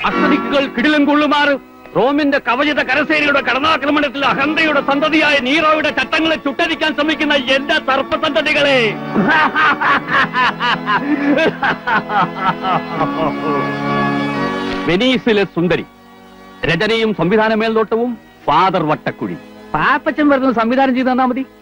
അസ്തദിക്കുകൾ കിടിലം കൊള്ളുമാറ് റോമിന്റെ കവചിത കരസേനയുടെ കടന്നാക്രമണത്തിൽ അഹന്തയുടെ സന്തതിയായ നീറോയുടെ ചട്ടങ്ങളെ ചുട്ടരിക്കാൻ ശ്രമിക്കുന്ന എന്റെ സർപ്പസന്തതികളെ വെനീസിലെ സുന്ദരി രചനയും സംവിധാന മേൽനോട്ടവും ഫാദർ വട്ടക്കുഴി പാപ്പച്ചൻ വരുന്ന സംവിധാനം ചെയ്ത് തന്നാ മതി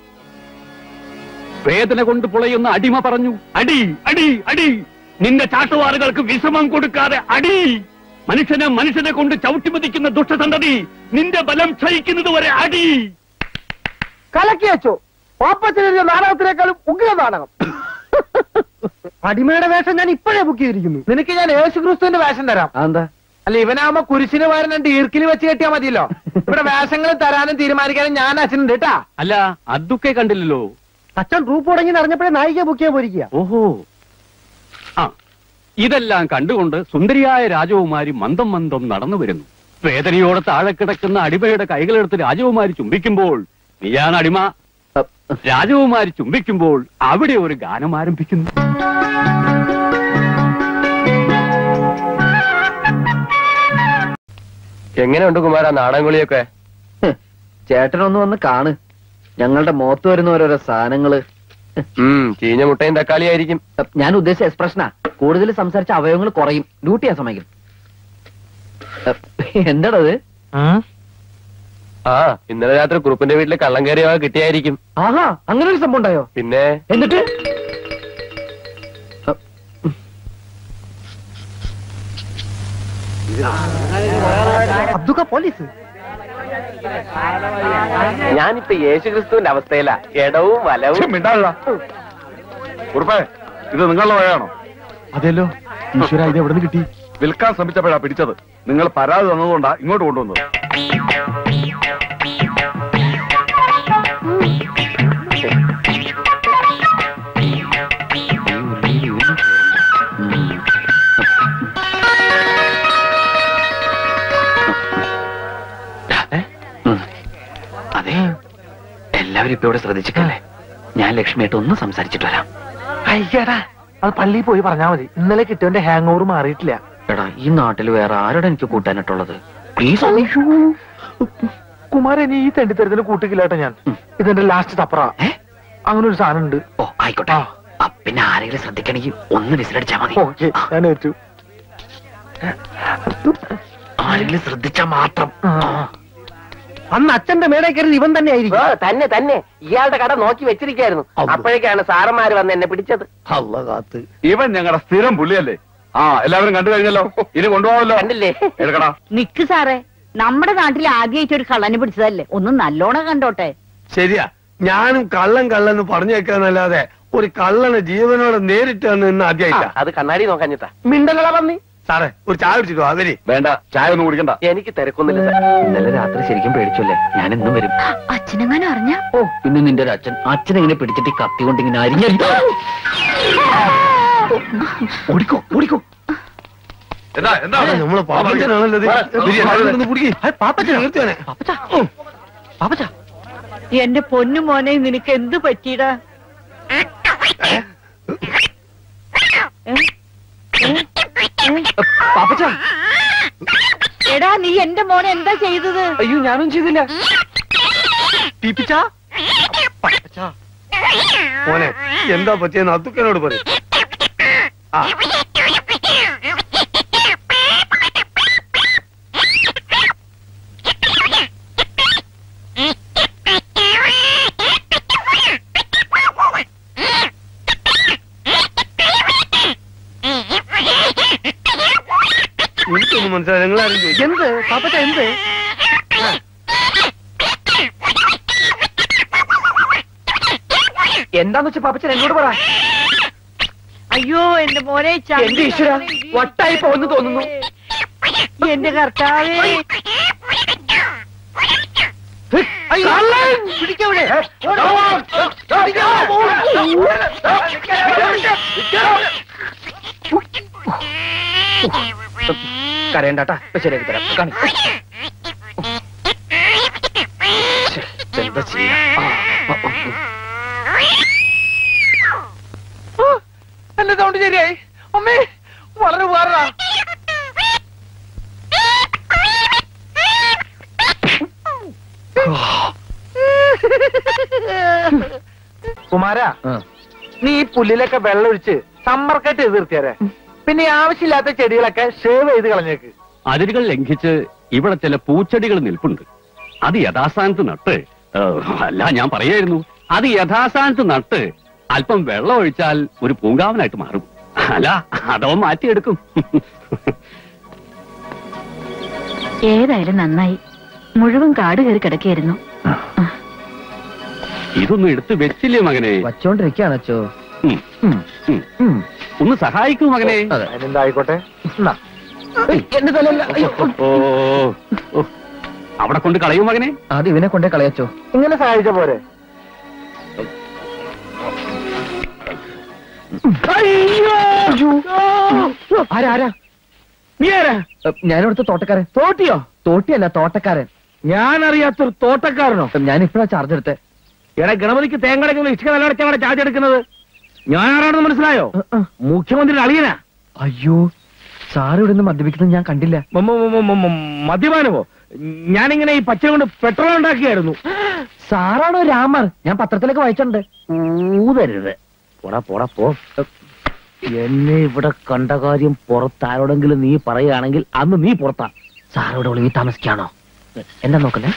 വേദന കൊണ്ട് പുളയുന്ന അടിമ പറഞ്ഞു അടി അടി അടി നിന്റെ ചാട്ടുവാറുകൾക്ക് വിശ്രമം കൊടുക്കാതെ അടി മനുഷ്യനെ മനുഷ്യനെ കൊണ്ട് ചവിട്ടിമതിക്കുന്ന ദുഷ്ടസന്തതി നിന്റെ ബലം ക്ഷയിക്കുന്നത് വരെ അടി കലക്കി വെച്ചോ പാപ്പച്ചനെഴുതിയ നാടകത്തിനേക്കാളും ഉഗ്ര നാടകം അടിമയുടെ വേഷം ഞാൻ ഇപ്പോഴേ ബുക്ക് ചെയ്തിരിക്കുന്നു നിനക്ക് ഞാൻ യേശു ക്രിസ്തുവിന്റെ വേഷം തരാം എന്താ അല്ല ഇവനാവുമ്പോ കുരിശിന് പകരം രണ്ട് ഈർക്കിൽ വെച്ച് കെട്ടിയാ മതിയല്ലോ ഇവിടെ വേഷങ്ങൾ തരാനും തീരുമാനിക്കാനും ഞാൻ അച്ഛനുണ്ട് കേട്ടാ അല്ല അതൊക്കെ കണ്ടില്ലല്ലോ അച്ഛൻ ട്രൂപ്പ് തുടങ്ങി അറിഞ്ഞപ്പോഴേ നായിക ബുക്ക് ചെയ്യാൻ പോയിരിക്കുക ഓഹോ ആ ഇതെല്ലാം കണ്ടുകൊണ്ട് സുന്ദരിയായ രാജകുമാരി മന്ദം മന്ദം നടന്നു വരുന്നു വേദനയോടെ താഴെ കിടക്കുന്ന അടിമയുടെ കൈകളെടുത്ത് രാജകുമാരി ചുംബിക്കുമ്പോൾ നീയാണ് അടിമ രാജകുമാരി ചുംബിക്കുമ്പോൾ അവിടെ ഒരു ഗാനം ആരംഭിക്കുന്നു എങ്ങനെയുണ്ട് കുമാര നാടൻകുളിയൊക്കെ ചേട്ടനൊന്ന് വന്ന് കാണ് ഞങ്ങളുടെ മുഖത്ത് വരുന്ന ഓരോരോ സാധനങ്ങള് ചീഞ്ഞ മുട്ടയും തക്കാളിയായിരിക്കും ഞാൻ ഉദ്ദേശിച്ച എക്സ്പ്രഷനാ കൂടുതൽ സംസാരിച്ച അവയവങ്ങൾ കുറയും ഡ്യൂട്ടി ചെയ്യാൻ സമയം എന്താണത് ആ ഇന്നലെ രാത്രി കുറുപ്പിന്റെ വീട്ടിൽ കള്ളം കയറിയ കിട്ടിയായിരിക്കും ആഹാ അങ്ങനെ ഒരു സംഭവം ഉണ്ടായോ പിന്നെ എന്നിട്ട് അബ്ദുക്ക പോലീസ് ഞാനിപ്പോ യേശുക്രിസ്തുവിന്റെ അവസ്ഥയിലാ ഇടവും വലവും ഉറപ്പേ ഇത് നിങ്ങളുടെ വഴയാണോ അതെല്ലോ ഈശ്വര ഇത് എവിടെ നിന്ന് കിട്ടി വിൽക്കാൻ ശ്രമിച്ചപ്പോഴാ പിടിച്ചത് നിങ്ങൾ പരാതി തന്നതുകൊണ്ടാ ഇങ്ങോട്ട് കൊണ്ടുവന്നത് അതെ എല്ലാവരും ഇപ്പൊ ഇവിടെ ശ്രദ്ധിച്ചിട്ടല്ലേ ഞാൻ ലക്ഷ്മിയായിട്ട് ഒന്ന് സംസാരിച്ചിട്ട് വരാം അയ്യടാ അത് പള്ളിയിൽ പോയി പറഞ്ഞാ മതി ഇന്നലെ കിട്ടിയവന്റെ ഹാങ് ഓവർ മാറിയിട്ടില്ല എടാ ഈ നാട്ടിൽ വേറെ ആരോടെ എനിക്ക് കൂട്ടാനായിട്ടുള്ളത് പ്ലീസ് കുമാരൻ നീ ഈ തെണ്ടിത്തരത്തിന് കൂട്ടിക്കില്ലാട്ടോ ഞാൻ ഇതെന്റെ ലാസ്റ്റ് തപ്പറ ഏ? അങ്ങനെ ഒരു സാധനം ഉണ്ട് ഓ ആയിക്കോട്ടെ ആ, പിന്നെ ആരെങ്കിലും ശ്രദ്ധിക്കണമെങ്കിൽ ഒന്ന് വിസിലടിച്ചാ മതി ഓക്കെ ഞാൻ ഏറ്റു ആരെങ്കിലും ശ്രദ്ധിച്ചാ മാത്രം ആ. അന്ന് അച്ഛന്റെ മേടെ കയറി ഇവൻ തന്നെ ആയിരിക്കും തന്നെ തന്നെ ഇയാളുടെ കട നോക്കി വെച്ചിരിക്കായിരുന്നു അപ്പോഴേക്കാണ് സാറന്മാര് വന്ന് എന്നെ പിടിച്ചത് ഇവൻ ഞങ്ങളുടെ സ്ഥിരം പുള്ളിയല്ലേ ആ എല്ലാവരും കണ്ടു കഴിഞ്ഞല്ലോ ഇനി കൊണ്ടുപോകാമല്ലോ കണ്ടില്ലേ എടുക്കടാ നിക്ക് സാറേ നമ്മുടെ നാട്ടിൽ ആദ്യമായിട്ട് ഒരു കള്ളനെ പിടിച്ചതല്ലേ ഒന്ന് നല്ലോണം കണ്ടോട്ടെ ശരിയാ ഞാനും കള്ളൻ കള്ളൻ പറഞ്ഞു വെക്കാന്നല്ലാതെ ഒരു കള്ളനെ ജീവനോടെ നേരിട്ട് വന്ന് ഇന്ന് ആദ്യമായിട്ടാ അത് കണ്ണാടി നോക്കാഞ്ഞിട്ടാ മിണ്ടലട പന്നി സാറേ ഒരു ചായ കുടിച്ചിട്ടോ അവര് വേണ്ട ചായ ഒന്നും കുടിക്കണ്ട എനിക്ക് തിരക്കൊന്നുമില്ല സാർ ഇന്നലെ രാത്രി ശരിക്കും പേടിച്ചല്ലേ ഞാൻ ഇന്നും വരും അച്ഛനെങ്ങാനും അറിഞ്ഞ ഓ പിന്നെ നിന്റെ ഒരു അച്ഛൻ അച്ഛൻ ഇങ്ങനെ പിടിച്ചിട്ട് ഈ കത്തി കൊണ്ട് ഇങ്ങനെ അരിഞ്ഞ ഓടിക്കോ ഓടിക്കോ എന്താ എന്താ നമ്മളെ പാപ്പച്ചനാണല്ലോ ഇത്. ബിരിയാണി. സാറേ, ഒന്ന് കുടിക്ക്. പാപ്പച്ചൻ തീർച്ചയാണേ പാപ്പച്ച എന്റെ പൊന്നു മോനെ നിനക്ക് എന്ത് പറ്റിയടാ ഏ? ഏ? ഏ? പാപ്പച്ച എടാ നീ എന്റെ മോനെ എന്താ ചെയ്തത് അയ്യോ ഞാനും ചെയ്തില്ല പീപ്പിച്ച പാപ്പച്ച മോനെ എന്താ പറ്റിയെന്ന് അത്തുക്കനോട് പറയും ആ എനിക്കൊന്നും മനസ്സിലായി നിങ്ങളാരും ചോദിച്ചു എന്ത് പാപ്പച്ച എന്ത് എന്താന്ന് വെച്ചാ പാപ്പച്ചൻ എന്നോട് പറ അയ്യോ എന്റെ മോനെ എന്റെ ഈശ്വര വട്ടായി പോകുന്നു തോന്നുന്നു എന്റെ കർത്താവേ അയ്യോ, പിടിക്കവിടെ കരയണ്ടാട്ടാ ഇപ്പൊ ശരിയാക്കി തരാം കാണി ശ്ശെ, എന്താ ചെയ്യാ ആ, ആ, ആ. എന്റെ സൗണ്ട് ശരിയായി അമ്മേ വളരെ ഉപകാര കുമാര ആ. നീ ഈ പുല്ലിലൊക്കെ വെള്ളം ഒഴിച്ച് സമ്മർക്കട്ട് ചെയ്ത് നിർത്തിയാരെ പിന്നെ ഈ ആവശ്യമില്ലാത്ത ചെടികളൊക്കെ ഷേവ് ചെയ്ത് കളഞ്ഞേക്ക് അതിരുകൾ ലംഘിച്ച് ഇവിടെ ചില പൂച്ചെടികൾ നിൽപ്പുണ്ട് അത് യഥാസ്ഥാനത്ത് നട്ട് ഏ, അല്ല ഞാൻ പറയായിരുന്നു അത് യഥാസ്ഥാനത്ത് നട്ട് അല്പം വെള്ളം ഒഴിച്ചാൽ ഒരു പൂങ്കാവനായിട്ട് മാറും അല്ല അതോ മാറ്റിയെടുക്കും ഏതായാലും നന്നായി മുഴുവൻ കാട് കയറി കിടക്കായിരുന്നു ഇതൊന്നും എടുത്ത് വെച്ചില്ലേ മകനെ വച്ചോണ്ടിരിക്കാണ് അച്ചോ ഉം, ഉം. ഉം. ഒന്ന് സഹായിക്കൂ മകനെ അതെ അതിനെന്തായിക്കോട്ടെ എന്നാ. ഏയ്, എന്റെ തലയല്ല അയ്യോ. ഓ ഓ. അവിടെ കൊണ്ട് കളയൂ മകനെ അത് ഇവനെ കൊണ്ടേ കളയച്ചോ ഇങ്ങനെ സഹായിച്ച പോരെ ആരാ ആരാ നീ ആരാ ഞാനിവിടുത്തെ തോട്ടക്കാരൻ തോട്ടിയോ തോട്ടിയല്ല തോട്ടക്കാരൻ ഞാൻ അറിയാത്തൊരു തോട്ടക്കാരനോ ഞാൻ ഇപ്പഴാ ചാർജ് എടുത്തേ എടാ ഗണപതിക്ക് തേങ്ങടക്കുന്ന ഇഷ്ട നിലടച്ചാണ് ചാർജ് എടുക്കുന്നത് ഞാൻ ആരാണെന്ന് മനസ്സിലായോ മുഖ്യമന്ത്രി അളിയനാ അയ്യോ സാറ് ഇവിടെ നിന്ന് മദ്യപിക്കുന്നത് ഞാൻ കണ്ടില്ല മ- മ- മ- മ- മ- മദ്യപാനമോ ഞാനിങ്ങനെ ഈ പച്ച കൊണ്ട് പെട്രോൾ ഉണ്ടാക്കിയായിരുന്നു സാറാണോ രാമർ ഞാൻ പത്രത്തിലൊക്കെ വായിച്ചിട്ടുണ്ട് ഊതരുത് പോടാ പോടാ പോ എന്നെ ഇവിടെ കണ്ട കാര്യം പുറത്താരോടെങ്കിലും നീ പറയുകയാണെങ്കിൽ അന്ന് നീ പുറത്താ സാറിവിടെ ഒളിവി താമസിക്കാണോ എന്താ നോക്കുന്നേ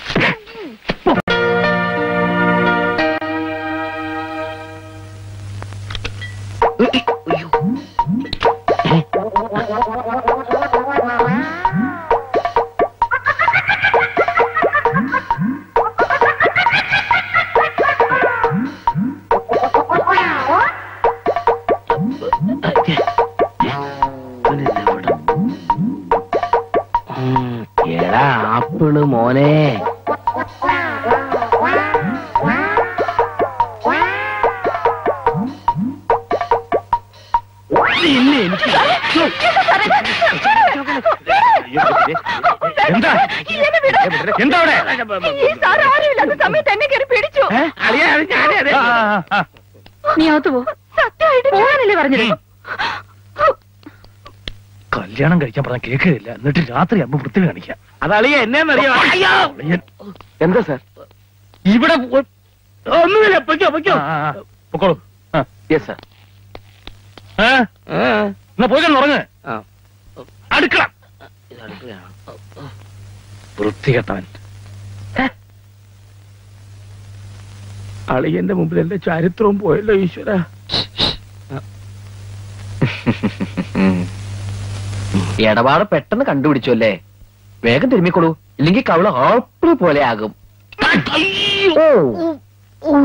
എടാ ആപ്പിള് മോനെ ഇന്ന് എനിക്ക് എന്താ എന്താ അവിടെ സമയത്ത് എന്നെ കയറി പിടിച്ചു ഏ? അളിയാ, അത് ഞാനേ, അതെ. നീ അകത്ത് പോ സത്യമായിട്ട് പോകാനല്ലേ പറഞ്ഞത് കല്യാണം കഴിക്കാൻ പറഞ്ഞ കേൾക്കുകയില്ല എന്നിട്ട് രാത്രി അമ്മ വൃത്തി കാണിക്കാം അത് അളിയ എന്നെന്നറിയാം എന്താ സാർ ഇവിടെ ഒ- ഒന്നുമില്ല പൊയ്ക്കോ പൊയ്ക്കോ പൊക്കോളൂ യെസ് സാർ ആ? എന്നാ പോയി ഉറങ്ങ് അടുക്കള വൃത്തികെട്ടവൻ ഹെ? അളിയന്റെ മുമ്പിൽ എന്റെ ചരിത്രവും പോയല്ലോ ഈശ്വര ഇടപാട് പെട്ടെന്ന് കണ്ടുപിടിച്ചു അല്ലേ വേഗം തിരുമ്മിക്കൊള്ളൂ ഇല്ലെങ്കിൽ കവള ആപ്പിൾ പോലെ ആകും ഓ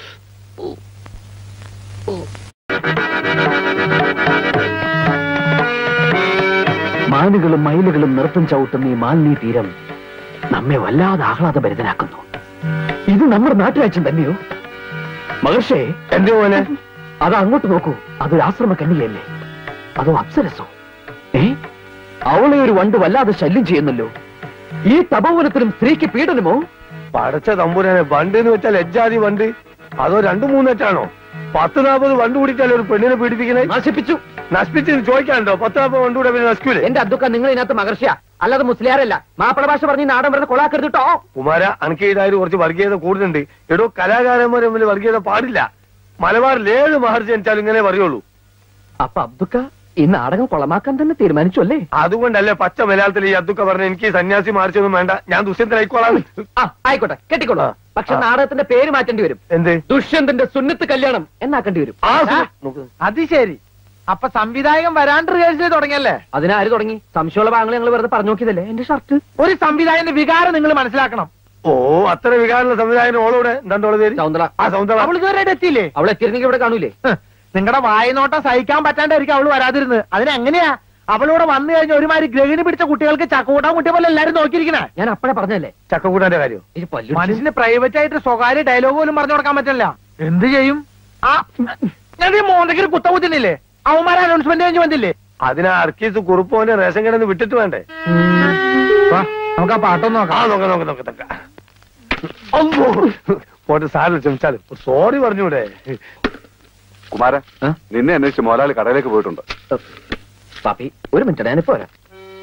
മാനുകളും മയിലുകളും നൃത്തം ചവിട്ടുന്ന ഈ മാലിന്യ തീരം നമ്മെ വല്ലാതെ ആഹ്ലാദഭരിതനാക്കുന്നു ഇത് നമ്മുടെ നാട്ടുരാജ്യം തന്നെയോ മഹർഷേ എന്റെ പോലെ അത് അങ്ങോട്ട് നോക്കൂ അതൊരു ആശ്രമ കന്യകയല്ലേ അതോ അപ്സരസോ ഏ അവളെ ഒരു വണ്ട് വല്ലാതെ ശല്യം ചെയ്യുന്നല്ലോ ഈ തപോവനത്തിലും സ്ത്രീക്ക് പീഡനമോ പടച്ച തമ്പുരാനെ വണ്ട് എന്ന് വെച്ചാൽ എജ്ജാതി വണ്ട് അതോ രണ്ടു മൂന്നെറ്റാണോ പത്ത് നാൽപ്പത് വണ്ട് കൂടിയിട്ടല്ലേ ഒരു പെണ്ണിനെ പീഡിപ്പിക്കണേ നശിപ്പിച്ചു നശിപ്പിച്ച് ചോദിക്കാനുണ്ടോ പത്ത് നാൽപ്പത് വണ്ട് കൂടെ പിന്നെ നശിക്കൂലേ എന്റെ അദ്ദുക്ക നിങ്ങൾ ഇതിനകത്ത് മഹർഷിയ അല്ലാതെ മുസ്ലിയാരല്ല മാപ്പിള ഭാഷ പറഞ്ഞ് ഈ നാടൻ വെറുതെ കൊളാക്കരുത് കേട്ടോ കുമാര അനക്ക് ഇതായാലും കുറച്ച് വർഗീയത കൂടുതലുണ്ട് എടോ കലാകാരന്മാർ തമ്മിൽ വർഗീയത പാടില്ല മലബാറിൽ ഏഴ് മഹർജി ജനിച്ചാലും ഇങ്ങനെ പറയുള്ളൂ അപ്പൊ അബ്ദുക്ക ഈ നാടകം കൊളമാക്കാൻ തന്നെ തീരുമാനിച്ചു അല്ലേ അതുകൊണ്ടല്ലേ പച്ച മലയാളത്തിൽ ഈ അതൊക്കെ പറഞ്ഞ എനിക്ക് ഈ സന്യാസി മാറിച്ചൊന്നും വേണ്ട ഞാൻ ദുഷ്യന്തനായിക്കോളാം ആ ആയിക്കോട്ടെ കെട്ടിക്കോളൂ പക്ഷെ നാടകത്തിന്റെ പേര് മാറ്റേണ്ടി വരും എന്ത് ദുഷ്യന്തന്റെ സുന്നത്ത് കല്യാണം എന്നാക്കേണ്ടി വരും ആ ആ. നോക്ക്. അത് ശരി അപ്പൊ സംവിധായകൻ വരാണ്ട് റിഹേഴ്സൽ തുടങ്ങിയല്ലേ അതിനാര് തുടങ്ങി സംശയമുള്ള ഭാഗങ്ങൾ ഞങ്ങൾ വെറുതെ പറഞ്ഞു നോക്കിയതല്ലേ എന്റെ ഷർട്ട് ഒരു സംവിധായകന്റെ വികാരം നിങ്ങൾ മനസ്സിലാക്കണം ഓ അത്ര വികാരമുള്ള സംവിധായകൻ ഓളോടെ എന്താണ്ടോളെ പേര് ചൗന്തള ആ സൗന്ദര്യ അവൾ ഇതുവരെ എത്തിയില്ലേ അവൾ എത്തിയിരുന്നെങ്കിൽ ഇവിടെ കാണൂലേ നിങ്ങളുടെ വായനോട്ടം സഹിക്കാൻ പറ്റാണ്ടായിരിക്കും അവള് വരാതിരുന്നത് അതിനെങ്ങനെയാ അവളിവിടെ വന്നു കഴിഞ്ഞ ഒരുമാതിരി ഗ്രഹിണി പിടിച്ച കുട്ടികൾക്ക് ചക്കൂട്ടാൻ കുട്ടിയെ പോലെ എല്ലാരും നോക്കിയിരിക്കണേ ഞാൻ അപ്പഴേ പറഞ്ഞല്ലേ ചക്കക്കൂട്ടാന്റെ കാര്യം ഇത് പല്ലു മനുഷ്യന് പ്രൈവറ്റ് ആയിട്ട് സ്വകാര്യ ഡയലോഗ് പോലും പറഞ്ഞു കൊടുക്കാൻ പറ്റില്ല എന്ത് ചെയ്യും ആ ഞാൻ ഈ മോന്തയ്ക്ക് കുത്ത കുത്തിനില്ലേ അവന്മാരെ അനൗൺസ്മെന്റ് കഴിഞ്ഞ് വന്നില്ലേ അതിനാ അർക്കീസ് കുറുപ്പോന്റെ റേഷൻ കിടന്ന് വിട്ടിട്ട് വേണ്ടേ നമുക്ക് ആ പാട്ടൊന്നും ആ നോക്കാം നോക്കാം നോക്കാം നോക്കാം അമ്മോ. പോട്ടെ സാറിൽ ക്ഷമിച്ചാല് സോറി പറഞ്ഞൂടെ കുമാര ആ? നിന്നെ അന്വേഷിച്ച് മോലാളി കടയിലേക്ക് പോയിട്ടുണ്ട് പാപ്പി ഒരു മിനിറ്റ് ഞാനിപ്പോ വരാം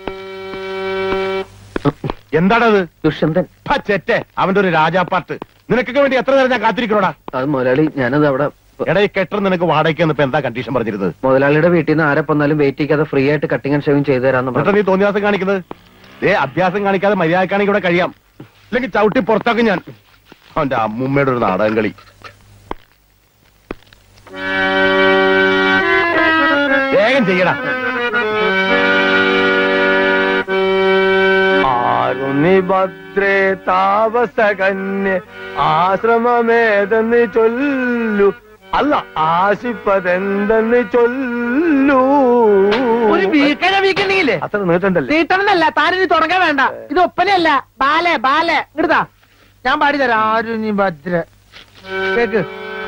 എന്താണത് ദുഷ്യന്തൻ ചെറ്റെ അവന്റെ ഒരു രാജാപ്പാട്ട് നിനക്കൊക്കെ വേണ്ടി എത്ര നേരം ഞാൻ കാത്തിരിക്കണോടാ അത് മുതലാളി ഞാനത് അവിടെ എടാ ഈ കെട്ടർ നിനക്ക് വാടകയ്ക്ക് ഇപ്പൊ എന്താ കണ്ടീഷൻ പറഞ്ഞിരുന്നത് മുതലാളിയുടെ വീട്ടിൽ നിന്ന് ആരെ വന്നാലും വെയിറ്റ് ചെയ്യാതെ ഫ്രീ ആയിട്ട് കട്ടിങ് ആൻഡ് ഷേവിങ് ചെയ്തു തരാന്ന് എന്നിട്ട് പറഞ്ഞു നീ തോന്നിയാസം കാണിക്കുന്നത് ഏ അഭ്യാസം കാണിക്കാതെ മര്യാദക്കാണെങ്കിൽ ഇവിടെ കഴിയാം ഇല്ലെങ്കിൽ ചവിട്ടി പുറത്താക്കും ഞാൻ അവന്റെ അമ്മൂമ്മയുടെ ഒരു നാടകം കളി വേഗം ചെയ്യടാ ആരുണി ഭദ്രേ താപസകന്യ ആശ്രമമേതെന്ന് ചൊല്ലു അല്ല ആശിപ്പതെന്തെന്ന് ചൊല്ലു ഒരു വീക്കഴ വീക്കണ്ടെങ്കിലേ അത്ര നീട്ടണ്ടല്ലേ തീട്ടണമെന്നല്ല താനിനി തുടങ്ങാൻ വേണ്ട ഇത് ഒപ്പനയല്ല ബാലെ ബാലെ ഇങ്ങടുതാ ഞാൻ പാടിത്തരാം ആരും നീ ഭദ്ര കേക്ക്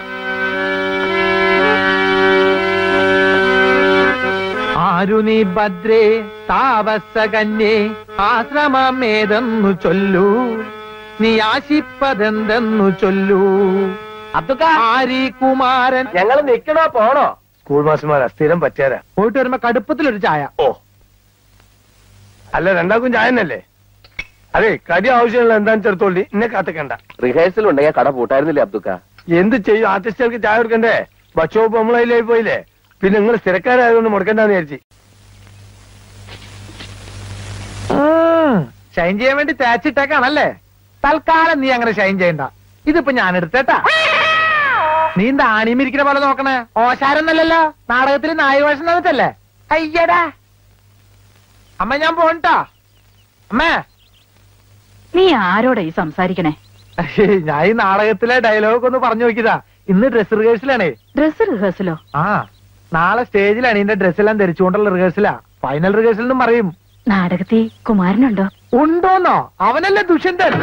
ആരു നീ ഭദ്രേ താപസകന്യേ ആശ്രമമേതെന്നു ചൊല്ലൂ നീ ആശിപ്പതെന്തെന്നു ചൊല്ലൂ ആരി കുമാരൻ ഞങ്ങൾ നിക്കണോ പോണോ സ്കൂൾ മാസ്റ്റർമാരാ സ്ഥിരം പറ്റിയാരാ പോയിട്ട് വരുമ്പോ കടുപ്പത്തിലൊരു ചായ ഓ അല്ല രണ്ടാക്കും ചായനല്ലേ അതെ കടി ആവശ്യമുള്ള എന്താന്ന് ചെറുത്തോളി എന്നെ കാത്തിക്കണ്ട റിഹേഴ്സൽ ഉണ്ടെങ്കിൽ കട പൂട്ടായിരുന്നില്ലേ അബ്ദുക്ക എന്ത് ചെയ്യും ആർട്ടിസ്റ്റുകൾക്ക് ചായ കൊടുക്കണ്ടേ ഭക്ഷോപ്പ് നമ്മളതിലായി പോയില്ലേ പിന്നെ നിങ്ങൾ സ്ഥിരക്കാരായതുകൊണ്ട് മുടക്കണ്ടെന്ന് വിചാരിച്ചു ഷൈൻ ചെയ്യാൻ വേണ്ടി തേച്ചിട്ടേക്കാണല്ലേ തൽക്കാലം നീ അങ്ങനെ ഷൈൻ ചെയ്യണ്ട ഇതിപ്പോ ഞാൻ എടുത്തേട്ടാ നീ എന്താ ആണിമിരിക്കുന്ന പോലെ നോക്കണേ ഓശാരൊന്നല്ലല്ലോ നാടകത്തിൽ നായവേഷം തന്നിട്ടല്ലേ അയ്യടാ അമ്മ ഞാൻ പോണിട്ടാ അമ്മേ നീ ആരോടാ ഈ സംസാരിക്കണേ ഞാൻ ഈ നാടകത്തിലെ ഡയലോഗ് ഒന്ന് പറഞ്ഞു നോക്കിയതാ ഇന്ന് ഡ്രസ് റിഹേഴ്സലാണേ ഡ്രസ് റിഹേഴ്സലോ ആ നാളെ സ്റ്റേജിലാണ് ഇതിന്റെ ഡ്രസ്സെല്ലാം ധരിച്ചുകൊണ്ടുള്ള റിഹേഴ്സലാ ഫൈനൽ റിഹേഴ്സൽ എന്നും പറയും നാടകത്തിൽ കുമാരനുണ്ടോ ഉണ്ടോന്നോ അവനല്ലേ ദുഷ്യന്തൻ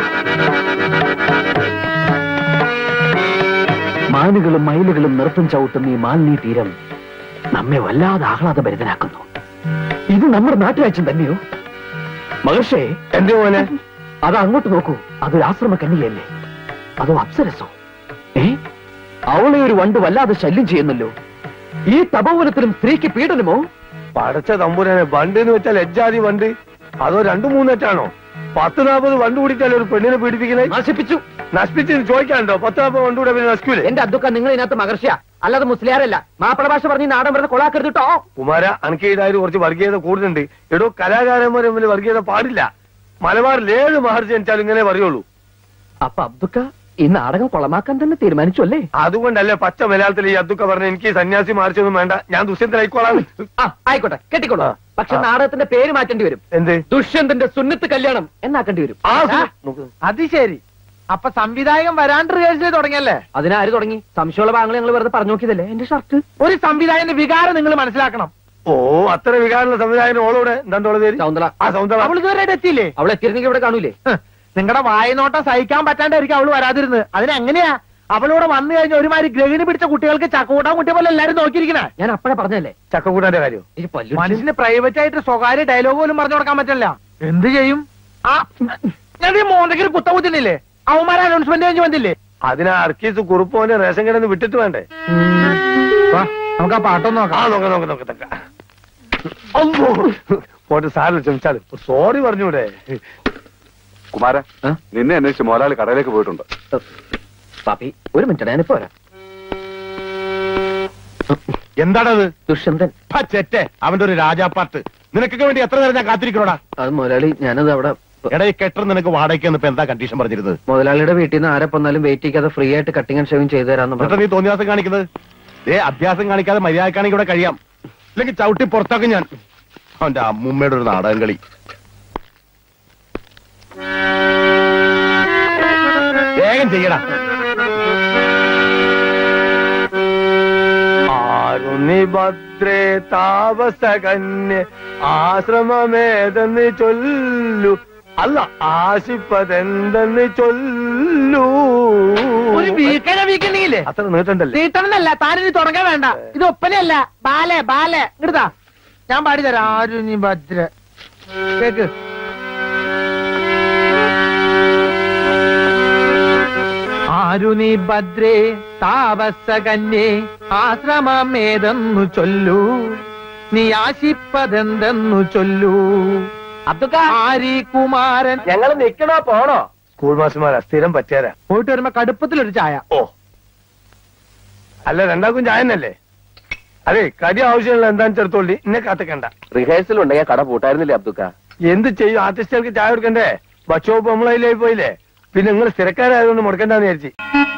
മാനുകളും മയിലുകളും നൃത്തം ചവിട്ടുന്ന ഈ മാലിന്യ തീരം നമ്മെ വല്ലാതെ ആഹ്ലാദഭരിതനാക്കുന്നു ഇത് നമ്മുടെ നാട്ടുരാജ്യം തന്നെയോ മഹർഷേ എന്റെ മോനെ അത് അങ്ങോട്ട് നോക്കൂ അതൊരു ആശ്രമ കന്യകയല്ലേ അതോ അപ്സരസോ ഏ അവളെ ഒരു വണ്ട് വല്ലാതെ ശല്യം ചെയ്യുന്നല്ലോ ഈ തപോവനത്തിലും സ്ത്രീക്ക് പീഡനമോ പടച്ച തമ്പുരാനെ വണ്ട് എന്ന് വെച്ചാൽ എജ്ജാതി വണ്ട് അതോ രണ്ടു മൂന്നെറ്റാണോ പത്ത് നാൽപ്പത് വണ്ട് കൂടിയിട്ടല്ലേ ഒരു പെണ്ണിനെ പീഡിപ്പിക്കുന്നത് നശിപ്പിച്ചു നശിപ്പിച്ച് ചോദിക്കാനുണ്ടോ പത്ത് നാൽപ്പത് വണ്ട് കൂടെ പിന്നെ നശിക്കൂലേ എന്റെ അബ്ദുക്ക നിങ്ങൾ ഇതിനകത്ത് മഹർഷിയ അല്ലാതെ മുസ്ലിയാരല്ല മാപ്പിള ഭാഷ പറഞ്ഞ് ഈ നാടൻ വെറുതെ കൊളാക്കരുത് കേട്ടോ കുമാര അനക്ക് ഇതായാലും കുറച്ച് വർഗീയത കൂടുതലുണ്ട് എടോ കലാകാരന്മാർ തമ്മിൽ വർഗീയത പാടില്ല മലബാറിൽ ഏഴ് മഹർജി ജനിച്ചാലും ഇങ്ങനെ പറയുള്ളൂ അപ്പൊ അബ്ദുക്ക ഈ നാടകം കൊളമാക്കാൻ തന്നെ തീരുമാനിച്ചു അല്ലേ അതുകൊണ്ടല്ലേ പച്ച മലയാളത്തിൽ ഈ അതൊക്കെ പറഞ്ഞ എനിക്ക് ഈ സന്യാസി മാറിച്ചൊന്നും വേണ്ട ഞാൻ ദുഷ്യന്തനായിക്കോളാം ആ ആയിക്കോട്ടെ കെട്ടിക്കോളൂ പക്ഷെ നാടകത്തിന്റെ പേര് മാറ്റേണ്ടി വരും എന്ത് ദുഷ്യന്തന്റെ സുന്നത്ത് കല്യാണം എന്നാക്കേണ്ടി വരും ആ ആ, നോക്ക്. അത് ശരി അപ്പൊ സംവിധായകൻ വരാണ്ട് റിഹേഴ്സൽ തുടങ്ങിയല്ലേ അതിനാര് തുടങ്ങി സംശയമുള്ള ഭാഗങ്ങൾ ഞങ്ങൾ വെറുതെ പറഞ്ഞു നോക്കിയതല്ലേ എന്റെ ഷർട്ട് ഒരു സംവിധായകന്റെ വികാരം നിങ്ങൾ മനസ്സിലാക്കണം ഓ അത്ര വികാരമുള്ള സംവിധായകൻ ഓളോടെ എന്താണ്ടോളെ പേര് ശൗന്തള ആ സൗന്ദര്യ അവൾ ഇതുവരെ എത്തിയില്ലേ അവൾ എത്തിയിരുന്നെങ്കിൽ ഇവിടെ കാണൂലേ നിങ്ങളുടെ വായനോട്ടം സഹിക്കാൻ പറ്റാണ്ടായിരിക്കും അവള് വരാതിരുന്നത് അതിനെങ്ങനെയാ അവളോട് വന്നു കഴിഞ്ഞ ഒരുമാതിരി ഗ്രഹിണി പിടിച്ച കുട്ടികൾക്ക് ചക്കൂട്ടാൻ കുട്ടിയെ പോലെ എല്ലാരും നോക്കിയിരിക്കണേ ഞാൻ അപ്പഴേ പറഞ്ഞല്ലേ ചക്കക്കൂട്ടാന്റെ കാര്യം ഈ പല്ലു മനുഷ്യന് പ്രൈവറ്റ് ആയിട്ട് സ്വകാര്യ ഡയലോഗ് പോലും പറഞ്ഞു കൊടുക്കാൻ പറ്റില്ല എന്ത് ചെയ്യും ആ ഞാൻ ഈ മോന്തയ്ക്ക് കുത്ത കുത്തിനില്ലേ അവന്മാരെ അനൗൺസ്മെന്റ് കഴിഞ്ഞ് വന്നില്ലേ അതിനാ അർക്കീസ് കുറുപ്പോന്റെ റേഷൻ കിടന്ന് വിട്ടിട്ട് വേണ്ടേ വാ, നമുക്ക് ആ പാട്ടൊന്ന് ആ നോക്കാം നോക്ക നോക്ക നോക്ക തക്ക അമ്മോ പോട്ട് സാറിന് ക്ഷമിച്ചാല് സോറി പറഞ്ഞൂടെ കുമാര ആ? നിന്നെ അന്വേഷിച്ച് മോലാളി കടയിലേക്ക് പോയിട്ടുണ്ട് പാപ്പി ഒരു മിനിറ്റ് ഞാനിപ്പോ വരാം എന്താണത് ദുഷ്യന്തൻ ആ ചെറ്റെ അവന്റെ ഒരു രാജാപ്പാട്ട് നിനക്കൊക്കെ വേണ്ടി എത്ര നേരം ഞാൻ കാത്തിരിക്കണോടാ അത് മുതലാളി ഞാനത് അവിടെ എടാ ഈ കെട്ടർ നിനക്ക് വാടകയ്ക്ക് ഇപ്പൊ എന്താ കണ്ടീഷൻ പറഞ്ഞിരുന്നത് മുതലാളിയുടെ വീട്ടിൽ നിന്ന് ആരെ വന്നാലും വെയിറ്റ് ചെയ്യാതെ ഫ്രീ ആയിട്ട് കട്ടിങ് ആൻഡ് ഷേവിങ് ചെയ്തു തരാന്ന് എന്നിട്ട് പറഞ്ഞു നീ തോന്നിയാസം കാണിക്കുന്നത് ഏ അഭ്യാസം കാണിക്കാതെ മര്യാദക്കാണെങ്കിൽ ഇവിടെ കഴിയാം ഇല്ലെങ്കിൽ ചവിട്ടി പുറത്താക്കും ഞാൻ അവന്റെ അമ്മൂമ്മയുടെ ഒരു നാടകം കളി വേഗം ചെയ്യടാ ആരുണി ഭദ്രേ താപസകന്യ ആശ്രമമേതെന്ന് ചൊല്ലു അല്ല ആശിപ്പതെന്തെന്ന് ചൊല്ലു ഒരു വീക്കഴ വീക്കണ്ടെങ്കിലേ അത്ര നീട്ടണ്ടല്ലേ തീട്ടണമെന്നല്ല താനിനി തുടങ്ങാൻ വേണ്ട ഇത് ഒപ്പനയല്ല ബാലെ ബാലെ ഇങ്ങടുതാ ഞാൻ പാടിത്തരാം ആരും നീ ഭദ്ര കേക്ക് ആരു നീ ഭദ്രേ താപസകന്യേ ആശ്രമമേതെന്നു ചൊല്ലൂ നീ ആശിപ്പതെന്തെന്നു ചൊല്ലൂ അബ്ദുക്ക ആരി കുമാരൻ ഞങ്ങൾ നിക്കണോ പോണോ സ്കൂൾ മാസ്റ്റർമാരാ സ്ഥിരം പറ്റിയാരാ പോയിട്ട് വരുമ്പോ കടുപ്പത്തിലൊരു ചായ ഓ അല്ല രണ്ടാൾക്കും ചായ തന്നെയല്ലേ അതെ കടി ആവശ്യമുള്ള എന്താണെന്ന് ചെറുത്തോളി എന്നെ കാത്തിക്കണ്ട റിഹേഴ്സൽ ഉണ്ടെങ്കിൽ കട പൂട്ടായിരുന്നില്ലേ അബ്ദുക്ക എന്ത് ചെയ്യും ആർട്ടിസ്റ്റുകൾക്ക് ചായ കൊടുക്കണ്ടേ ഭക്ഷോപ്പ് നമ്മളതിലായി പോയില്ലേ പിന്നെ നിങ്ങൾ സ്ഥിരക്കാരായതുകൊണ്ട് മുടക്കണ്ടെന്ന് വിചാരിച്ചു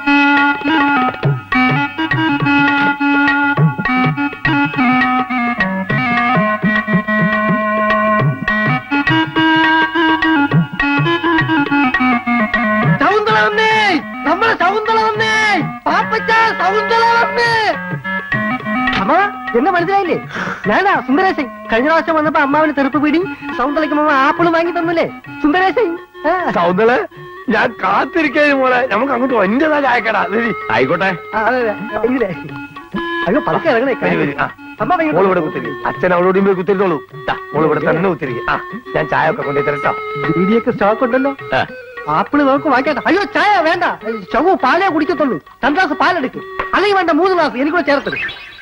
ശകുന്തള വന്നേ നമ്മളെ ശകുന്തള വന്നേ പാപ്പച്ച ശകുന്തള വന്നേ അമ്മ എന്നെ മനസ്സിലായില്ലേ ഞാനാ സുന്ദരേശൻ കഴിഞ്ഞ പ്രാവശ്യം വന്നപ്പോ അമ്മാവിന് തെറുപ്പ് പിടി സൗന്ദര്യക്ക് അമ്മ ആപ്പിള് വാങ്ങി തന്നില്ലേ സുന്ദരേശൻ ആ. സൗന്ദര്യ ഞാൻ കാത്തിരിക്കുന്നു മോളെ നമുക്ക് അങ്ങോട്ട് എന്റേതാ ചായക്കടാ ശരി ആയിക്കോട്ടെ ആ, അതെ, അതെ. ഇതിലെ. അയ്യോ പതുക്കെ ഇറങ്ങണേ വരി, വരി. ആ. അമ്മ വൈകിട്ട് മോള് ഇവിടെ കുത്തിരി അച്ഛൻ അവളോടും പോയി കുത്തിരിത്തോളൂ ദാ, മോള് ഇവിടെ തന്നെ കുത്തിരിക്കും ആ ഞാൻ ചായ ഒക്കെ കൊണ്ടുപോയി തരട്ടോ ബീഡിയൊക്കെ സ്റ്റോക്ക് ഉണ്ടല്ലോ ആപ്പിള് നോക്ക് വാങ്ങിക്കട്ടെ അയ്യോ ചായ വേണ്ട ചവു പാലേ കുടിക്കത്തുള്ളൂ രണ്ട് ഗ്ലാസ് പാലെടുക്ക് അല്ലെങ്കിൽ വേണ്ട മൂന്ന് ഗ്ലാസ് എനിക്കൂടെ ചേർത്തത്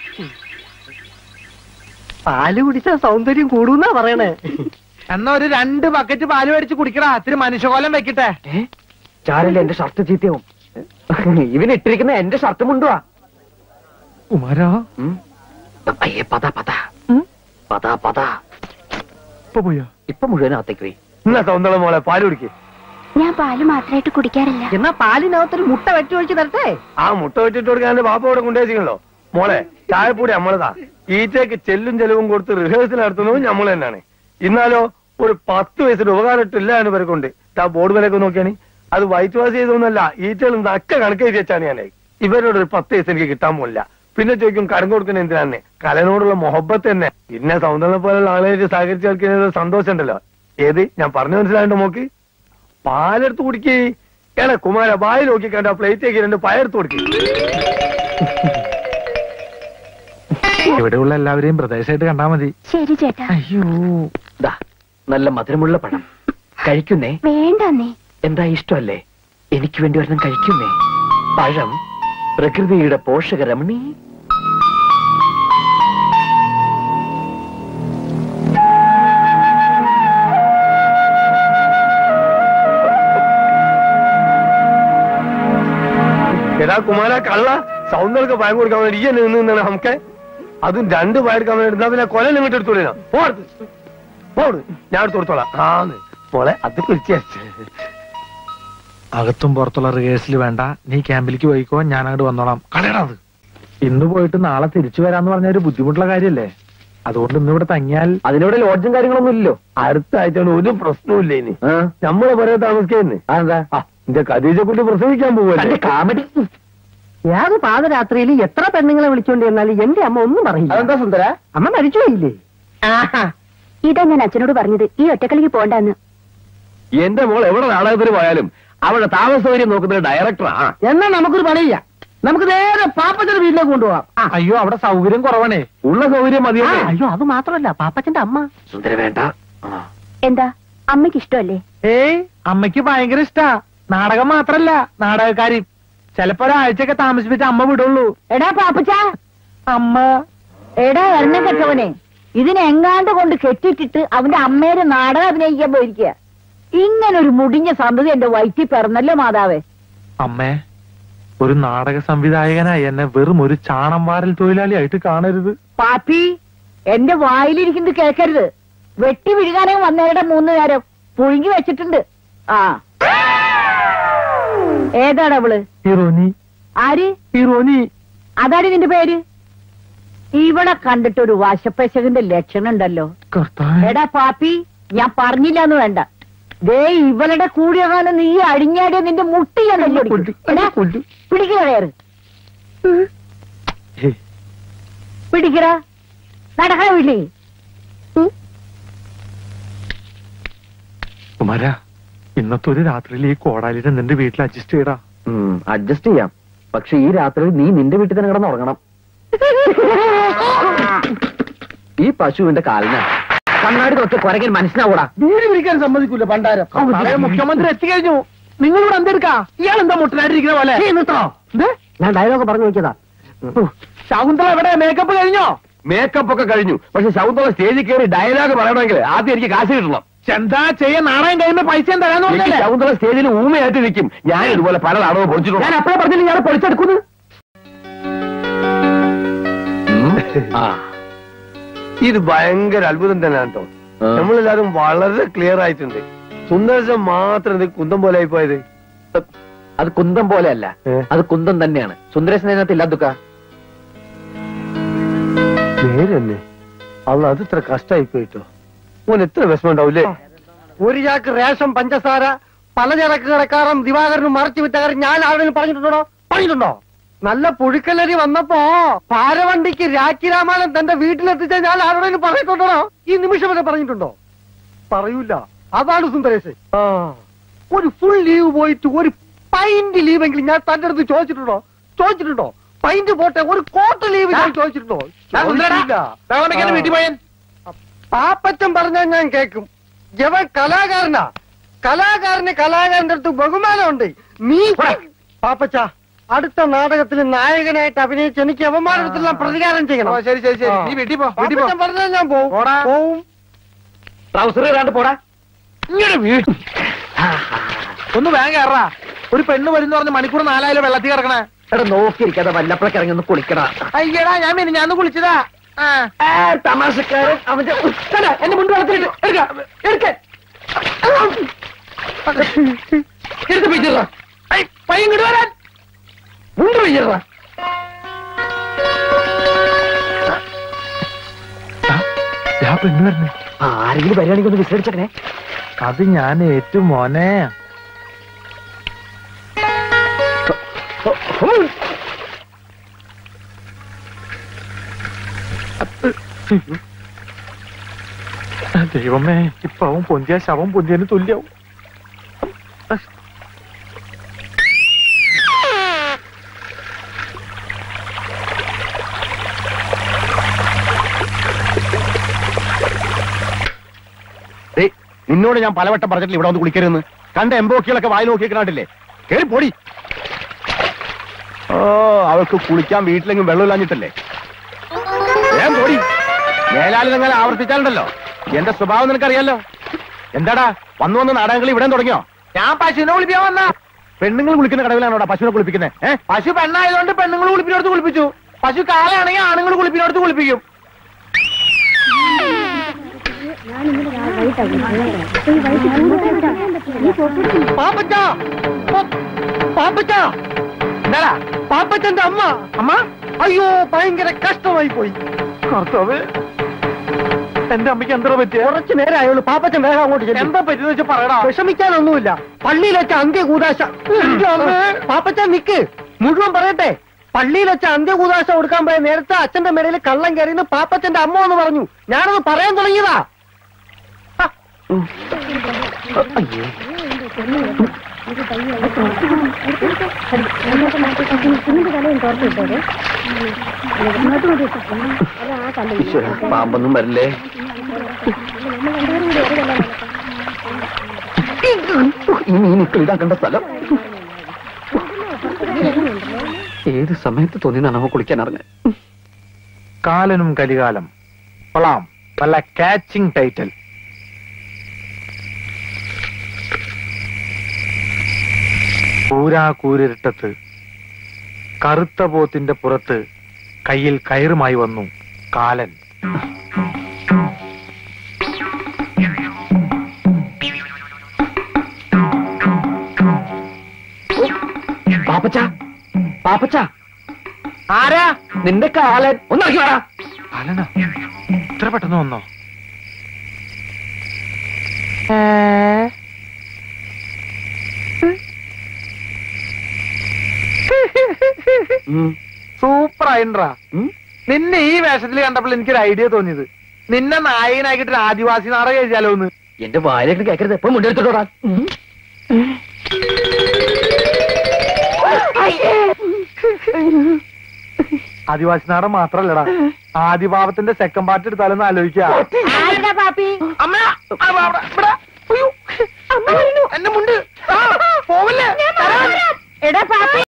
പാല് കുടിച്ചാ സൗന്ദര്യം കൂടുന്നാ പറയണേ എന്നാ ഒരു രണ്ട് ബക്കറ്റ് പാല് മേടിച്ച് കുടിക്കടാ ഇത്തിരി മനുഷ്യകോലം വെക്കട്ടെ ചാരല്ലേ എന്റെ ഷർട്ട് ചീത്തയാവും ഇവന് ഇട്ടിരിക്കുന്ന എന്റെ ഷർട്ട് മുണ്ടുവാ കുമാരാ ഉം. അയ്യേ പത പത ഉം? പത പത ഇപ്പൊ പോയോ ഇപ്പൊ മുഴുവനകത്തേക്ക് പോയി എന്നാ സൗന്ദര്യ മോളെ പാല് കുടിക്ക് ഞാൻ പാല് മാത്രമായിട്ട് കുടിക്കാറില്ല എന്നാ പാലിനകത്തൊരു മുട്ട വെട്ടി ഒഴിച്ച് തരട്ടെ ആ മുട്ട വെച്ചിട്ട് കൊടുക്കാൻ എന്റെ ബാപ്പ ഇവിടെ കൊണ്ടുവച്ചിട്ടുണ്ടല്ലോ മോളെ ചായപ്പൊടി നമ്മളതാ ഈറ്റയ്ക്ക് ചെല്ലും ചെലവും കൊടുത്ത് റിഹേഴ്സൽ നടത്തുന്നതും നമ്മൾ തന്നെയാണ് ഇന്നാലോ ഒരു പത്ത് വയസ്സിന്റെ ഉപകാരമില്ല എന്ന് പേർക്കുണ്ട് ആ ബോർഡ് വിലയൊക്കെ നോക്കിയാണ് അത് വൈറ്റ് വാഷ് ചെയ്തൊന്നുമല്ല ഈറ്റകൾ നക്ക കണക്ക് എഴുതി വെച്ചാണ് ഞാൻ ഇവരോട് ഒരു പത്ത് വയസ്സ് എനിക്ക് കിട്ടാൻ പോലില്ല പിന്നെ ചോദിക്കും കടം കൊടുക്കുന്ന എന്തിനാണ് കലനോടുള്ള മൊഹബത്ത് തന്നെ പിന്നെ സൗന്ദര്യം പോലുള്ള ആളുകളായിട്ട് സഹകരിച്ച് കളിക്കുന്ന സന്തോഷം ഉണ്ടല്ലോ ഏത് ഞാൻ പറഞ്ഞു മനസ്സിലായിട്ട് നോക്ക് പാലെടുത്ത് കുടിക്കേ ഏടാ കുമാര വായി നോക്കി കണ്ട പ്ലേറ്റേക്ക് രണ്ട് പയർത്ത് കൊടുക്കേ ഇവിടെയുള്ള എല്ലാവരെയും പ്രദേശമായിട്ട് കണ്ടാ മതി ശരി ചേട്ടാ അയ്യോ ദാ നല്ല മധുരമുള്ള പഴം കഴിക്കുന്നേ വേണ്ടന്നേ എന്താ ഇഷ്ടമല്ലേ എനിക്ക് വേണ്ടി ഒരെണ്ണം കഴിക്കുന്നേ പഴം പ്രകൃതിയുടെ പോഷകരമണി എടാ കുമാര കള്ള സൗന്ദര്യ പയം കൊടുക്കാൻ വേണ്ടി ഈ നിന്ന് നിന്നാണ് നമുക്ക് അതും രണ്ട് പയർക്കാൻ വേണ്ടി എന്നാ പിന്നെ കൊല നിങ്ങോട്ട് എടുത്തോളൂ പോട് ഞാൻ എടുത്ത് കൊടുത്തോളാം ആന്ന് മോളെ അത് കുറിച്ച് അകത്തും പുറത്തുള്ള റിഹേഴ്സൽ വേണ്ട നീ ക്യാമ്പിലേക്ക് പോയിക്കോ ഞാൻ അങ്ങോട്ട് വന്നോളാം കളയണത് ഇന്ന് പോയിട്ട് നാളെ തിരിച്ചു വരാന്ന് പറഞ്ഞ ഒരു ബുദ്ധിമുട്ടുള്ള കാര്യല്ലേ അതുകൊണ്ട് ഇന്ന് ഇവിടെ തങ്ങിയാൽ അതിനിവിടെ ലോഡ്ജും കാര്യങ്ങളൊന്നും ഇല്ലല്ലോ അടുത്ത ആഴ്ച ഒരു പ്രശ്നവും ഇല്ല ഇനി ആ, നമ്മളെ പറയാൻ താമസിക്കുന്നേ അതെന്താ ആ എന്റെ കദീജ കുട്ടി പ്രസവിക്കാൻ പോവല്ലേ കാമഡി ഏത് പാതരാത്രിയിൽ എത്ര പെണ്ണുങ്ങളെ വിളിച്ചോണ്ട് ചെന്നാലും എന്റെ അമ്മ ഒന്നും പറയില്ല അതെന്താ സുന്ദര അമ്മ മരിച്ചുപോയില്ലേ ഇതാ ഞാൻ അച്ഛനോട് പറഞ്ഞത് ഈ ഒറ്റക്കളിക്ക് പോണ്ടെന്ന് എന്റെ മോൾ എവിടെ നാടകത്തിന് പോയാലും അവിടെ താമസ സൗകര്യം നോക്കുന്ന ഡയറക്ടറാ എന്നാ നമുക്കൊരു പണിയില്ല നമുക്ക് നേരെ പാപ്പച്ചന്റെ വീട്ടിലേക്ക് കൊണ്ടുപോവാം അയ്യോ അവിടെ സൗകര്യം കുറവാണേ ഉള്ള സൗകര്യം ആ, മതിയല്ലേ അയ്യോ അത് മാത്രമല്ല പാപ്പച്ചന്റെ അമ്മ സുന്ദര വേണ്ട ആ. എന്താ അമ്മയ്ക്ക് ഇഷ്ടമല്ലേ ഏയ് അമ്മയ്ക്ക് ഭയങ്കര ഇഷ്ടാ നാടകം മാത്രല്ല നാടകക്കാരി ചിലപ്പോ ഒരാഴ്ചയൊക്കെ താമസിപ്പിച്ച് അമ്മ വിടുള്ളൂ എടാ പാപ്പച്ച അമ്മ എടാ എണ്ണ കെട്ടവനെ ഇതിനെങ്ങാണ്ട് കൊണ്ട് കെട്ടിട്ടിട്ട് അവന്റെ അമ്മേരെ നാടകം അഭിനയിക്കാൻ പോയിരിക്കുക ഇങ്ങനൊരു മുടിഞ്ഞ സന്തതി എന്റെ വയറ്റിൽ പിറന്നല്ലോ മാതാവേ അമ്മേ ഒരു നാടക സംവിധായകനായി എന്നെ വെറും ഒരു ചാണം വാരൽ തൊഴിലാളിയായിട്ട് കാണരുത് പാപ്പി എന്റെ വായിലിരിക്കുന്നത് കേൾക്കരുത് വെട്ടി വിഴുകാനേ വന്നേരുടെ മൂന്ന് നേരം പുഴുങ്ങി വെച്ചിട്ടുണ്ട് ആ ഏതാടാ അവള് ഹീറോനി ആര് ഹീറോനി അതാണ് നിന്റെ പേര് ഇവളെ കണ്ടിട്ട് ഒരു വശപ്പശകന്റെ ലക്ഷണം ഉണ്ടല്ലോ കർത്താവേ എടാ പാപ്പി ഞാൻ പറഞ്ഞില്ല എന്ന് വേണ്ട ദേ ഇവളുടെ കൂടിയ നീ അടിഞ്ഞാടിയ നിന്റെ മുട്ടി ഞാൻ തല്ലിയൊടിക്കും. എടാ, പിടിക്കണ കയറ് ഹേ, പിടിക്കട നടക്കണ വീട്ടിൽ കുമാര ഇന്നത്തെ ഒരു രാത്രിയിൽ ഈ കോടാലിനെ നിന്റെ വീട്ടിൽ അഡ്ജസ്റ്റ് ചെയ്യടാ അഡ്ജസ്റ്റ് ചെയ്യാം പക്ഷെ ഈ രാത്രി നീ നിന്റെ വീട്ടിൽ തന്നെ കിടന്ന് ഉറങ്ങണം ഈ പശുവിന്റെ കാലിന കണ്ണാടി തൊട്ട് കുരകൻ മനസ്സിലാവൂടാ വീട് പിടിക്കാൻ സമ്മതിക്കൂല പണ്ടാരം പഴയ മുഖ്യമന്ത്രി എത്തിക്കഴിഞ്ഞു നിങ്ങളിവിടെ എന്തെടുക്കാ ഇയാൾ എന്താ മുട്ടനായിട്ടിരിക്കുന്ന പോലെ എന്ത്? ഞാൻ ഡയലോഗ് പറഞ്ഞു നോക്കിയതാ ശകുന്തള എവിടെ മേക്കപ്പ് കഴിഞ്ഞോ മേക്കപ്പ് ഒക്കെ കഴിഞ്ഞു പക്ഷെ ശൗന്ദര്യ സ്റ്റേജിൽ കയറി ഡയലോഗ് പറയണമെങ്കിൽ ആദ്യം എനിക്ക് കാശ് കിട്ടണം എന്താ ചെയ്യാ നാണയം കഴിയുമ്പോ പൈസ തരാന്ന് എനിക്ക് പറഞ്ഞല്ലേ ശൗന്ദര്യ സ്റ്റേജിൽ ഊമയായിട്ട് നിൽക്കും ഞാൻ ഇതുപോലെ പല നാടകവും പൊളിച്ചിട്ടുണ്ട് ഞാൻ അപ്പഴേ പറഞ്ഞില്ല ഞാൻ പൊളിച്ചെടുക്കുന്നു ആ ഇത് ഭയങ്കര അത്ഭുതം തന്നെയാണ് കേട്ടോ ആ. നമ്മളെല്ലാരും വളരെ ക്ലിയർ ആയിട്ടുണ്ട് സുന്ദരശം മാത്രം ഇത് കുന്തം പോലെ ആയി പോയത് അത് കുന്തം പോലെയല്ല ഏ? അത് കുന്തം തന്നെയാണ് സുന്ദരേശൻ അതിനകത്ത് ഇല്ല ദുഃഖ നേരെ തന്നെ അള്ള അത് ഇത്ര കഷ്ടായി പോയിട്ടോ ഓൻ എത്ര വിഷമം ഉണ്ടാവൂലേ ഒരു ചാക്ക് റേഷൻ പഞ്ചസാര പലചരക്ക് കടക്കാരൻ ദിവാകരനും മറച്ചു വിറ്റ കാര്യം ഞാൻ ആരോടും പറഞ്ഞിട്ടുണ്ടോ പറഞ്ഞിട്ടുണ്ടോ നല്ല പുഴുക്കലരി വന്നപ്പോ പാരവണ്ടിക്ക് രാഖി രാമായണം തന്റെ വീട്ടിലെത്തിച്ച ഞാൻ ആരോടെങ്കിലും പറഞ്ഞിട്ടുണ്ടോ ഈ നിമിഷം വരെ പറഞ്ഞിട്ടുണ്ടോ പറയൂല അതാണ് സുന്ദരേശ് ഒരു ഫുൾ ലീവ് പോയിട്ട് ഒരു പൈന്റ് ലീവെങ്കിലും ഞാൻ തന്റെ അടുത്ത് ചോദിച്ചിട്ടുണ്ടോ ചോദിച്ചിട്ടുണ്ടോ പൈന്റ് പോട്ടെ ഒരു കോട്ട് ലീവ് ഞാൻ ചോദിച്ചിട്ടുണ്ടോ ചോദിച്ചില്ല. വീട്ടിൽ പോയാൻ പാപ്പച്ചൻ പറഞ്ഞാൽ ഞാൻ കേൾക്കും ജവൻ കലാകാരനാ കലാകാരന് കലാകാരന്റെ അടുത്ത് ബഹുമാനമുണ്ട് നീ പാപ്പച്ച അടുത്ത നാടകത്തിൽ നായകനായിട്ട് അഭിനയിച്ച് എനിക്ക് അവന്മാരുടെ പ്രതികാരം ചെയ്യണം ശരി ശരി ശരി നീ വീട്ടിൽ പോ വീട്ടിൽ പോ പാപ്പച്ചൻ പറഞ്ഞാൽ ഞാൻ പോവും പോടാ. പോവും ട്രൗസർ ഇടാണ്ട് പോടാ ഇങ്ങനെ വീട് ഒന്ന് വേഗം കയറാ ഒരു പെണ്ണ് വരുന്ന പറഞ്ഞ് മണിക്കൂർ നാലായാലും വെള്ളത്തിൽ കിടക്കണേ എടാ നോക്കിയിരിക്കാതെ വല്ലപ്പോഴൊക്കെ ഇറങ്ങി ഒന്ന് കുളിക്കടാ അയ്യടാ ഞാൻ പിന്നെ ഞാൻ കുളിച്ചതാ ആ തമാശക്കാരൻ അവന്റെ ഉത്തര എന്റെ മുൻപ് വളർത്തിട്ട് എടുക്ക എടുക്ക എടുത്ത് പിടിച്ചിട പയ്യൻ ഇങ്ങോട്ട് വരാൻ മുണ്ട് പിടിച്ചിട പെണ്ണ് വരുന്നേ ആരെങ്കിലും വരികയാണെങ്കിൽ ഒന്ന് വിസരിച്ചേ അത് ഞാൻ ഏറ്റു മോനെ ദൈവമേ ഇപ്പൊ അവൻ പൊന്തിയ ശവം പൊന്തിയന് തുല്യാവും ഡേയ്, നിന്നോട് ഞാൻ പലവട്ടം പറഞ്ഞിട്ടില്ല ഇവിടെ ഒന്ന് കുളിക്കരുതെന്ന് കണ്ട എംബോക്കികളൊക്കെ വായി നോക്കി കണ്ടില്ലേ കേറി പൊടി ഓ അവൾക്ക് കുളിക്കാൻ വീട്ടിലെങ്കിലും വെള്ളമില്ലാഞ്ഞിട്ടല്ലേ വേഗം പൊടി മേലാലി നിങ്ങൾ ആവർത്തിച്ചാലുണ്ടല്ലോ എന്റെ സ്വഭാവം നിനക്കറിയാലോ എന്താടാ വന്നു വന്ന് നാടകങ്ങൾ ഇവിടെ തുടങ്ങിയോ ഞാൻ പശുവിനെ കുളിപ്പിക്കാൻ വന്ന പെണ്ണുങ്ങൾ കുളിക്കുന്ന കടവിലാണോടാ പശുവിനെ കുളിപ്പിക്കുന്നത് ഏഹ് പശു പെണ്ണായതുകൊണ്ട് പെണ്ണുങ്ങൾ കുളിപ്പിനടുത്ത് കുളിപ്പിച്ചു പശു കാളയാണെങ്കിൽ ആണുങ്ങൾ കുളിപ്പിനടുത്ത് കുളിപ്പിക്കും പാപ്പച്ച പാപ്പച്ച എന്താടാ പാപ്പച്ചന്റെ അമ്മ അമ്മ അയ്യോ ഭയങ്കര കഷ്ടമായി പോയി കർത്താവ് എന്റെ അമ്മയ്ക്ക് എന്താ പറ്റിയ കുറച്ച് നേരം ആയുള്ളൂ പാപ്പച്ചൻ വേഗം അങ്ങോട്ട് ചെല്ല്. എന്താ പറ്റിയെന്ന് വെച്ചാൽ പറയടാ വിഷമിക്കാനൊന്നുമില്ല പള്ളിയിൽ വെച്ച അന്ത്യകൂതാശ എന്റെ അമ്മേ. പാപ്പച്ചൻ നിക്ക് മുഴുവൻ പറയട്ടെ പള്ളിയിൽ വെച്ച അന്ത്യകൂതാശ കൊടുക്കാൻ പോയ നേരത്തെ അച്ഛന്റെ മേടയിൽ കള്ളം കയറിയെന്ന് പാപ്പച്ചന്റെ അമ്മ എന്ന് പറഞ്ഞു ഞാനത് പറയാൻ തുടങ്ങിയതാ ഹ. പാമ്പൊന്നും വരില്ലേ ഈ മീനുക്കൾ ഇതാക്കേണ്ട സ്ഥലം ഏത് സമയത്ത് തോന്നിയതാണ് അവ കുളിക്കാൻ ഇറങ്ങാൻ കാലനും കലികാലം കൊള്ളാം നല്ല കാച്ചിങ് ടൈറ്റൽ കൂരാ കൂരിരുട്ടത്ത് കറുത്ത പോത്തിന്റെ പുറത്ത് കയ്യിൽ കയറുമായി വന്നു കാലൻ പാപ്പച്ച പാപ്പച്ച ആരാ നിന്റെ കാലൻ ഒന്നിറക്കി വേടാ കാലനോ ഇത്ര പെട്ടെന്ന് വന്നോ സൂപ്പർ ആയിട്ടാ നിന്നെ ഈ വേഷത്തിൽ കണ്ടപ്പോൾ എനിക്കൊരു ഐഡിയ തോന്നിയത് നിന്നെ നായകനാക്കിട്ട് ഒരു ആദിവാസി നാടകം എഴുതിയാലോ എന്ന് എന്റെ വായിലേക്ക് കേൾക്കരുത് ഇപ്പൊ മുണ്ടെടുത്തോടാ ആദിവാസി നാടകം മാത്രല്ലടാ ആദിഭാവത്തിന്റെ സെക്കൻഡ് പാർട്ട് എടുത്താലൊന്ന് ആലോചിക്കാം ആരുടെ പാപ്പി അമ്മ എന്നെ മുണ്ട് ആ, പോവല്ലേ എടാ പാപ്പി